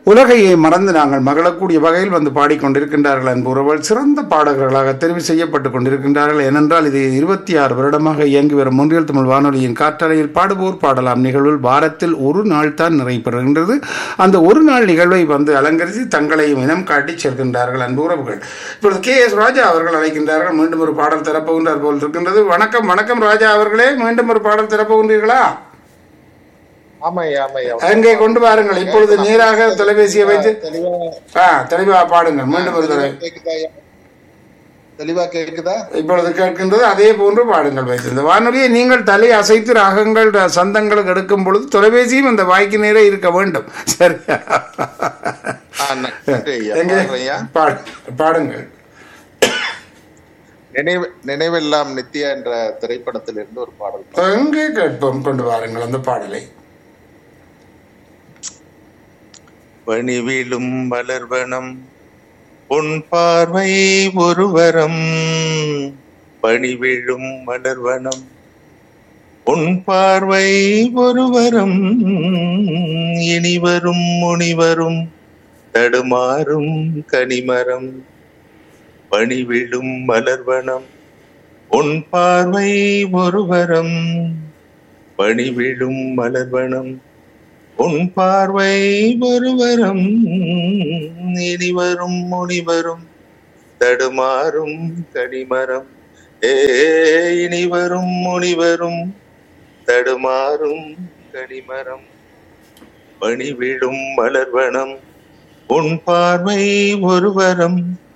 உலகையை மறந்து நாங்கள் மகளக்கூடிய வகையில் வந்து பாடிக்கொண்டிருக்கின்றார்கள் என்பவர்கள் சிறந்த பாடகர்களாக தெரிவு செய்யப்பட்டு கொண்டிருக்கின்றார்கள் ஏனென்றால் இது இருபத்தி ஆறு வருடமாக இயங்கி வரும் முன்றியல் தமிழ் வானொலியின் காற்றறையில் பாடுவோர் பாடலாம் நிகழ்வில் வாரத்தில் ஒரு நாள் தான் நிறைவுறுகின்றது அந்த ஒரு நாள் நிகழ்வை வந்து அலங்கரித்து தங்களையும் இனம் காட்டி செல்கின்றார்கள் அன்பு உறவுகள் இப்பொழுது கே எஸ் ராஜா அவர்கள் அழைக்கின்றார்கள் மீண்டும் ஒரு பாடல் தரப்போகின்றார் போல் இருக்கின்றது வணக்கம் வணக்கம் ராஜா அவர்களே மீண்டும் ஒரு பாடல் தரப்போகின்றீர்களா ஆமாய்யா ஆமாய்யா அங்கே கொண்டு வாருங்கள் இப்பொழுது நேராக தொலைபேசியை வைத்து தெளிவா ஆ தெளிவா பாடுங்கள் மீண்டும் ஒரு தடவை கேக்குதாய்யா தெளிவா கேக்குதா இப்பொழுது கேட்கின்றது அதே போன்று பாடுங்கள் வைத்து இந்த வானொலியை நீங்கள் தலை அசைத்து ராகங்கள் ர- சந்தங்களுக்கு எடுக்கும் பொழுது தொலைபேசியும் அந்த வாய்க்கு நேரே இருக்க வேண்டும் சரியா ஆ, நன்றி ஐயா. எங்கே பாடுறேன்யா. பாடு- பாடுங்கள் நினைவு நினைவெல்லாம் நித்யா என்ற திரைப்படத்திலிருந்து ஒரு பாடல் எங்கே கேட்போம் கொண்டு வாருங்கள் அந்த பாடலை பணிவிலும் மலர்வனம் உன் பார்வை ஒருவரம் பணிவிழும் மலர்வனம் உன் பார்வை ஒருவரம் இனிவரும் முனிவரும் தடுமாறும் கனிமரம் பணிவிழும் மலர்வனம் உன் பார்வை ஒருவரம் பணிவிழும் மலர்வனம் உன் பார்வை ஒருவரம் இனிவரும் முனிவரும் தடுமாறும் கனிமரம் ஏ இனிவரும் முனிவரும் தடுமாறும் கனிமரம் பணிவிடும் மலர்வனம் உன் பார்வை ஒருவரம்